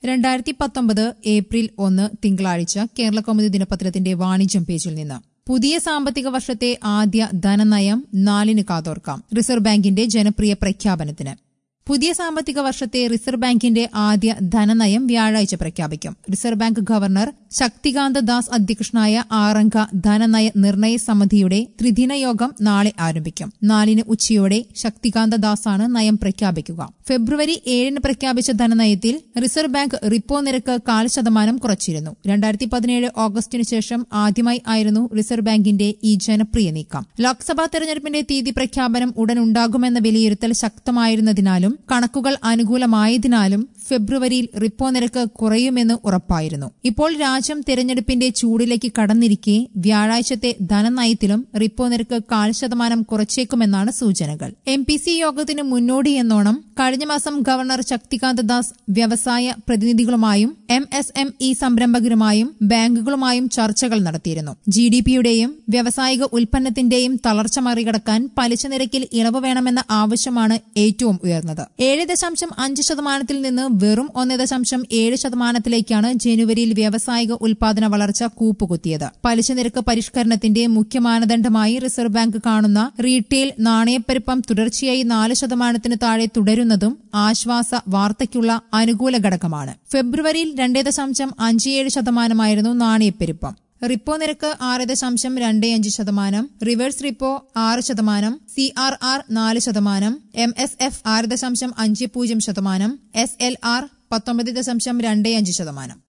രണ്ടായിരത്തി പത്തൊമ്പത് ഏപ്രിൽ ഒന്ന് തിങ്കളാഴ്ച കേരള കൗമുദി ദിനപത്രത്തിന്റെ വാണിജ്യം പേജിൽ നിന്ന് പുതിയ സാമ്പത്തിക വർഷത്തെ ആദ്യ ധനനയം നാലിന് കാതോർക്കാം റിസർവ് ബാങ്കിന്റെ ജനപ്രിയ പ്രഖ്യാപനത്തിന് പുതിയ സാമ്പത്തിക വർഷത്തെ റിസർവ് ബാങ്കിന്റെ ആദ്യ ധനനയം വ്യാഴാഴ്ച പ്രഖ്യാപിക്കും reserve bank governor Shaktikanta Das അധ്യക്ഷനായ ആറംഗ ധനനയ നിർണയ സമിതിയുടെ ത്രിദിന യോഗം നാളെ ആരംഭിക്കും നാലിന് ഉച്ചയോടെ ശക്തികാന്ത ദാസാണ് നയം പ്രഖ്യാപിക്കുക ഫെബ്രുവരി ഏഴിന് പ്രഖ്യാപിച്ച ധനനയത്തിൽ റിസർവ് ബാങ്ക് റിപ്പോ നിരക്ക് കാൽ ശതമാനം കുറച്ചിരുന്നു രണ്ടായിരത്തി പതിനേഴ് ഓഗസ്റ്റിന് ശേഷം ആദ്യമായി ആയിരുന്നു റിസർവ് ബാങ്കിന്റെ ഈ ജനപ്രിയ നീക്കം ലോക്സഭാ തെരഞ്ഞെടുപ്പിന്റെ തീയതി പ്രഖ്യാപനം ഉടൻ ഉണ്ടാകുമെന്ന വിലയിരുത്തൽ ശക്തമായിരുന്നതിനാലും കണക്കുകൾ അനുകൂലമായതിനാലും ഫെബ്രുവരിയിൽ റിപ്പോ നിരക്ക് കുറയുമെന്ന് ഉറപ്പായിരുന്നു ഇപ്പോൾ രാജ്യം തെരഞ്ഞെടുപ്പിന്റെ ചൂടിലേക്ക് കടന്നിരിക്കെ വ്യാഴാഴ്ചത്തെ ധനനയത്തിലും റിപ്പോ നിരക്ക് കാൽ ശതമാനം കുറച്ചേക്കുമെന്നാണ് സൂചനകൾ എം പി സി യോഗത്തിന് മുന്നോടിയെന്നോണം കഴിഞ്ഞ മാസം ഗവർണർ ശക്തികാന്ത ദാസ് വ്യവസായ പ്രതിനിധികളുമായും എം എസ് എം ഇ സംരംഭകരുമായും ബാങ്കുകളുമായും ചർച്ചകൾ നടത്തിയിരുന്നു ജി ഡി പിയുടെയും വ്യാവസായിക ഉൽപ്പന്നത്തിന്റെയും തളർച്ച മറികടക്കാൻ പലിശ നിരക്കിൽ ഇളവ് വേണമെന്ന ആവശ്യമാണ് ഏറ്റവും ഉയർന്നത് ഏഴ് ദശാംശം അഞ്ച് ശതമാനത്തിൽ നിന്ന് വെറും ഒന്ന് ദശാംശം ഏഴ് ശതമാനത്തിലേക്കാണ് ജനുവരിയിൽ വ്യാവസായിക ഉൽപാദന വളർച്ച കൂപ്പുകുത്തിയത് പലിശ നിരക്ക് പരിഷ്കരണത്തിന്റെ മുഖ്യ മാനദണ്ഡമായി റിസർവ് ബാങ്ക് കാണുന്ന റീറ്റെയിൽ നാണയപ്പെരുപ്പം തുടർച്ചയായി നാല് ശതമാനത്തിന് താഴെ തുടരുന്നതും ആശ്വാസ വാർത്തയ്ക്കുള്ള അനുകൂല ഘടകമാണ് ഫെബ്രുവരിയിൽ രണ്ടേ ദശാംശം അഞ്ച് ഏഴ് ശതമാനമായിരുന്നു നാണയപ്പെരുപ്പം റിപ്പോ നിരക്ക് ആറ് ദശാംശം രണ്ട് അഞ്ച് ശതമാനം റിവേഴ്സ് റിപ്പോ ആറ് ശതമാനം സി ആർ ആർ നാല് ശതമാനം എം എസ് എഫ് ആറ് ദശാംശം അഞ്ച് പൂജ്യം ശതമാനം എസ് എൽ ആർ പത്തൊമ്പത് ദശാംശം രണ്ട് അഞ്ച് ശതമാനം